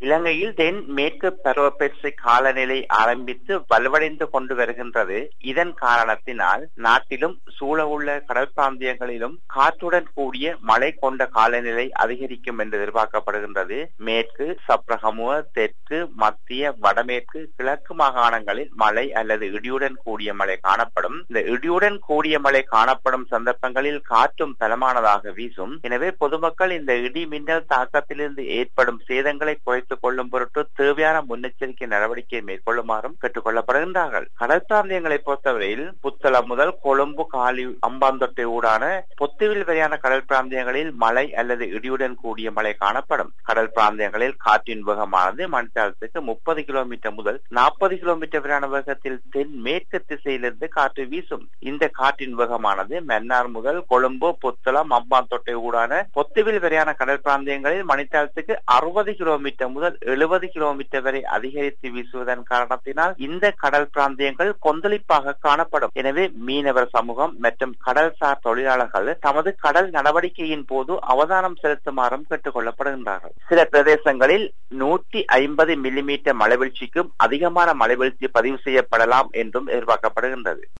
இலங்கையில் தென் மேற்கு பருவப்பெற்று காலநிலை ஆரம்பித்து வலுவடைந்து கொண்டு வருகின்றது இதன் காரணத்தினால் நாட்டிலும் சூழவுள்ள கடல் பிராந்தியங்களிலும் காற்றுடன் கூடிய மழை கொண்ட காலநிலை அதிகரிக்கும் என்று எதிர்பார்க்கப்படுகின்றது மேற்கு சப்ரகமுவ தெற்கு மத்திய வடமேற்கு கிழக்கு மாகாணங்களில் மழை அல்லது இடியுடன் கூடிய மழை காணப்படும் இந்த இடியுடன் கூடிய மழை காணப்படும் சந்தர்ப்பங்களில் காற்றும் பலமானதாக வீசும் எனவே பொதுமக்கள் இந்த இடி மின்னல் தாக்கத்திலிருந்து ஏற்படும் சேதங்களை குறைத்துக் கொள்ளும் பொருட்டு தேவையான முன்னெச்சரிக்கை நடவடிக்கை மேற்கொள்ளுமாறும் கேட்டுக் கொள்ளப்படுகின்றார்கள் கடல் பிராந்தியங்களை பொறுத்தவரையில் புத்தளம் முதல் கொழும்பு காலி அம்பாந்தொட்டை ஊடான பொத்துவில் வரையான கடல் பிராந்தியங்களில் மழை அல்லது இடியுடன் கூடிய மழை காணப்படும் கடல் பிராந்தியங்களில் காற்றின் வேகமானது மணித்தாளத்துக்கு முப்பது கிலோமீட்டர் முதல் நாற்பது கிலோமீட்டர் வரையான வேகத்தில் தென் மேற்கு திசையிலிருந்து காற்று வீசும் இந்த காற்றின் வேகமானது மன்னார் முதல் கொழும்பு புத்தளம் அம்பாந்தொட்டை ஊடான பொத்துவில் வரையான கடல் பிராந்தியங்களில் மணித்தாளத்துக்கு அறுபது கிலோமீட்டர் முதல் எழுபது கிலோமீட்டர் வரை அதிகரித்து வீசுவதன் காரணத்தினால் இந்த கடல் பிராந்தியங்கள் கொந்தளிப்பாக காணப்படும் எனவே மீனவர் சமூகம் மற்றும் கடல்சார் தொழிலாளர்கள் தமது கடல் நடவடிக்கையின் போது அவதானம் செலுத்துமாறும் கேட்டுக் கொள்ளப்படுகின்றார்கள் சில பிரதேசங்களில் நூற்றி ஐம்பது மில்லிமீட்டர் மழைவீழ்ச்சிக்கும் அதிகமான மழைவீழ்ச்சி பதிவு செய்யப்படலாம் என்றும் எதிர்பார்க்கப்படுகின்றது